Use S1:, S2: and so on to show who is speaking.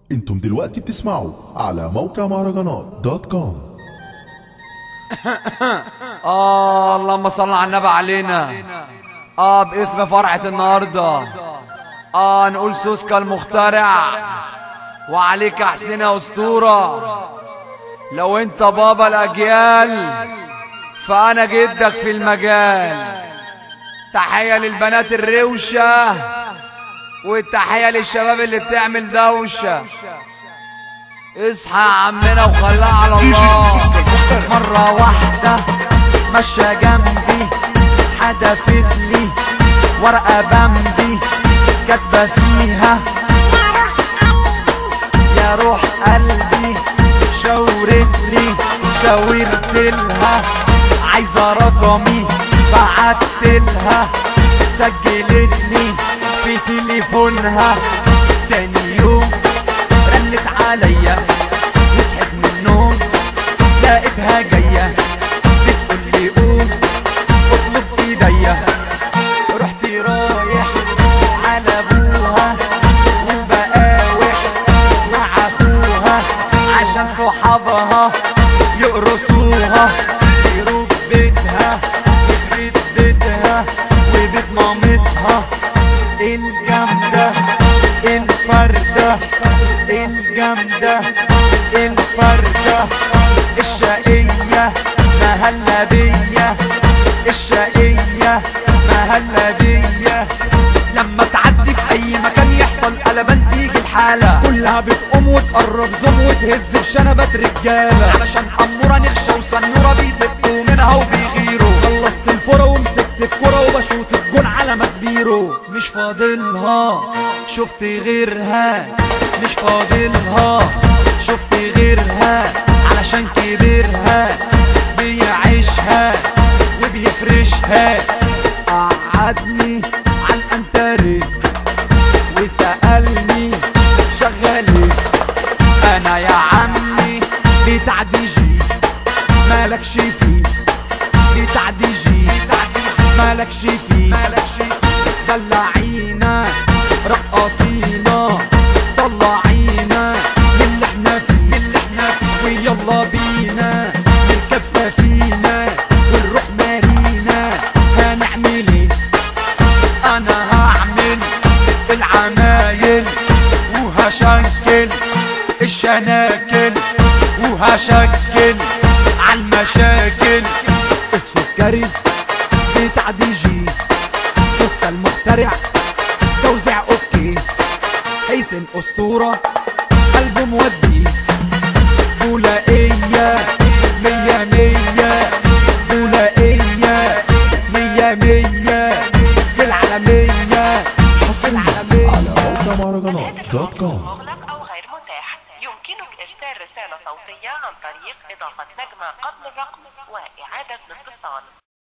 S1: انتم دلوقتي بتسمعوا على موقع مهرجانات دوت كوم
S2: آه اللهم صل على النبي علينا آه باسم فرحة النهاردة آه نقول سوسكا المخترع وعليك يا حسين يا أسطورة لو أنت بابا الأجيال فأنا جدك في المجال تحية للبنات الروشة والتحية للشباب اللي بتعمل دوشة اصحى يا عمنا وخليها على الله مرة واحدة مشى جنبي حدفت لي ورقة بمبي كاتبة فيها يا روح قلبي شاورت لي شاورت لها عايزة رقمي بعت لها سجلت لي في تليفونها تاني يوم رنت عليا وصحت من النوم لقيتها جاية بتقول لي قوم اطلب ايديا رحت رايح على ابوها وبقاوح مع اخوها عشان صحابها يقرصوها يروح بيتها يخرب بيتها وبيت مامتها الجامدة الفردة الجامدة الفردة الشقية مهلا بيا الشقية مهلا بيا لما تعدي في اي مكان يحصل قلبان تيجي الحالة كلها بتقوم وتقرب زوم وتهز بشنبات رجالة علشان أمورة نخشة وسنورة بيتقوا منها وبيغيروا خلصت الفرة ومسكت الكرة وبشوط الجون على مسبيرو مش فاضلها شفت غيرها مش فاضلها شفت غيرها علشان كبرها بيعيشها وبيفرشها قعدني على الانتري وسألني شغالي انا يا عمي بتاع دي جي مالكش فيه بتاع دي جي مالكش فيه دلعينا رقصينا طلعينا من اللي احنا فيه ويلا بينا نركب سفينة ونروح مارينا هنعمل ايه انا هعمل العمايل وهشكل الشناكل وهشكل عالمشاكل السكري بتاع دي جي سوسكا المخترع توزيع اوكي حسين اسطورة قلبه مودي بولائية مية مية بولائية مية مية في العالمية حسين العالمية
S1: على موقع مهرجانات دوت كوم
S3: مغلق أو غير متاح يمكنك إرسال رسالة صوتية عن طريق إضافة نجمة قبل الرقم وإعادة الاتصال